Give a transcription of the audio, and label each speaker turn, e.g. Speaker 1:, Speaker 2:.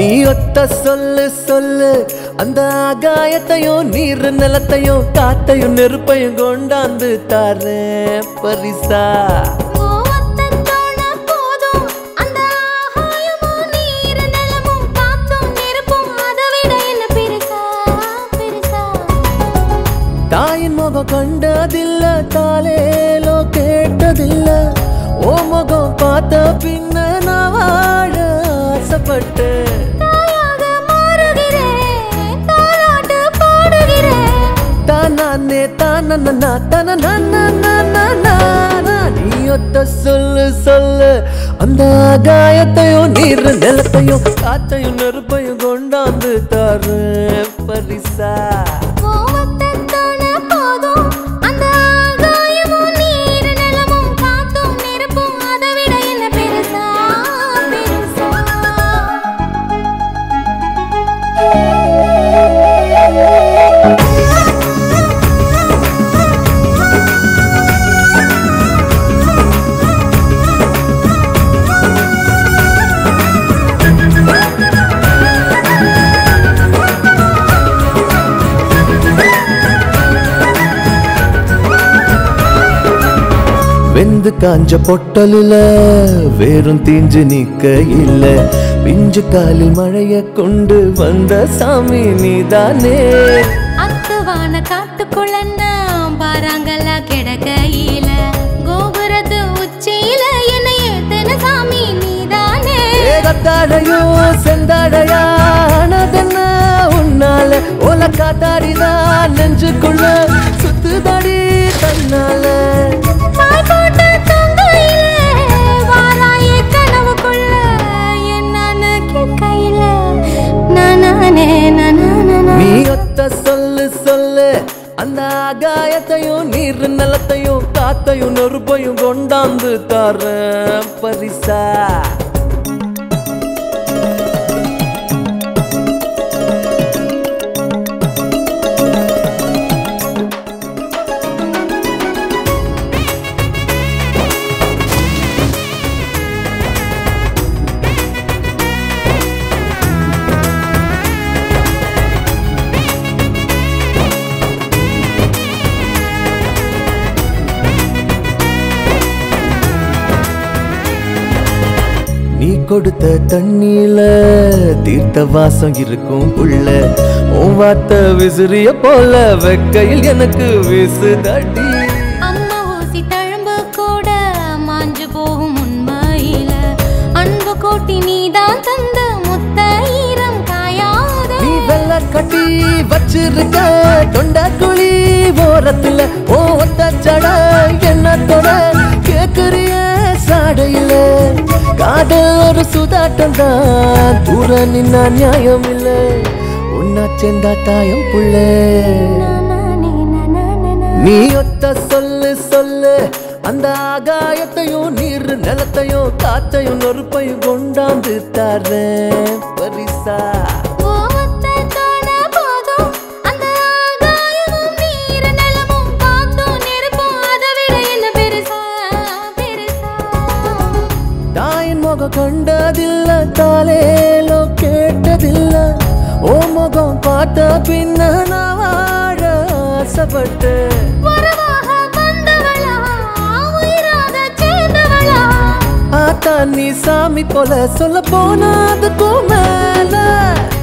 Speaker 1: நீ ஒத்த சொல்லு சொல்லு அந்த ஆகாயத்தையும் நீர் நிலத்தையும் காத்தையும் நெருப்பையும் கொண்டாந்து தாரேன் பரிசா
Speaker 2: கோவத்தத்தோட போதும் அந்த ஆகாயமும் நீர் நிலமும் காத்தும் நெருப்பும் அதை விட என்ன பெருசா பெருசா
Speaker 1: தாயின் முகம் கண்டதில்ல தாலேலோ கேட்டதில்ல ஓ முகம் பார்த்த பின்ன நான் வாழ ஆசைப்பட்டேன்
Speaker 2: தாயாக மாறுகிறேன் தாலாட்டு பாடுகிறேன்
Speaker 1: தானே தானனா தானனா நீ ஒத்த சொல்லு சொல்லு அந்த ஆகாயத்தையும் நீர் நிலத்தையும் காத்தையும் நெருப்பையும் கொண்டாந்து தாரு பரிசா
Speaker 2: கோவத்தத்தோட போதும் அந்த ஆகாயமும் நீர் நிலமும் காத்தும் நெருப்பும் அதை விட என்ன பெருசா
Speaker 1: வெந்து காஞ்ச பொட்டலில வேறும் தீஞ்சு நிக்க இல்ல பிஞ்சு காலில் மழைய கொண்டு வந்த சாமி நீதானே
Speaker 2: அத்துவான காட்டுக்குள்ள பாறாங்கல்ல கிடக்கையில கோபுரத்து உச்சியில என்னை ஏத்தன சாமி நீதானே
Speaker 1: ஏகத்தாடையோ செந்தாடையா ஆனதென்ன உன்னால ஓல காத்தாடிதான் நெஞ்சுக்குள்ள சுத்துதடி தன்னால
Speaker 2: பாய் போட்ட தொங்கையில வாராயே கனவுக்குள்ள என்னன்னு கேட்கையில நானே நானே
Speaker 1: நீ ஒத்த சொல்லு சொல்லு அந்த ஆகாயத்தையும் நீர் நிலத்தையும் காத்தையும் நெருப்பையும் கொண்டாந்து தரேன் பரிசா நீ கொடுத்த தண்ணியில தீர்த்த வாசம் இருக்கும் புள்ள உன் வார்த்தை விசிறிய போல வெக்கையில் எனக்கு வீசுதடி
Speaker 2: அம்மா ஊசி தழும்பு கூட மாஞ்சு போகும் உண்மையில அன்பு கோட்டி நீதான் தந்த முத்த ஈரம் காயாத
Speaker 1: நீ வெள்ள கட்டி வச்சிருக்க தொண்டா குழி ஓரத்துல ஓ ஒத்த சட என்ன தொட கேக்குறிய சாடையில காதல் ஒரு சுதாட்டம் தான் தூர நின்னா நியாயம் இல்ல உன்னா சேர்ந்தா தாயம் புள்ள
Speaker 2: நானே நானே
Speaker 1: நீ ஒத்த சொல்லு சொல்லு அந்த ஆகாயத்தையும் நீர் நிலத்தையும் காத்தையும் நெருப்பையும் கொண்டாந்து தரேன் பரிசா
Speaker 2: கோவத்தத்தோட போதும் அந்த ஆகாயமும் நீர் நிலமும் காத்தும் நெருப்பும் அதை விட என்ன பெருசா பெருசா
Speaker 1: தாயின் முகம் கண்டதில்ல தாலேலோ கேட்டதில்ல ஓ முகம் பார்த்த பின்ன நான் வாழ ஆசைப்பட்டேன்
Speaker 2: உறவாக வந்தவளா உயிராக சேர்ந்தவளா
Speaker 1: ஆத்தா நீ சாமி போல சொல்ல போனா அதுக்கும் மேல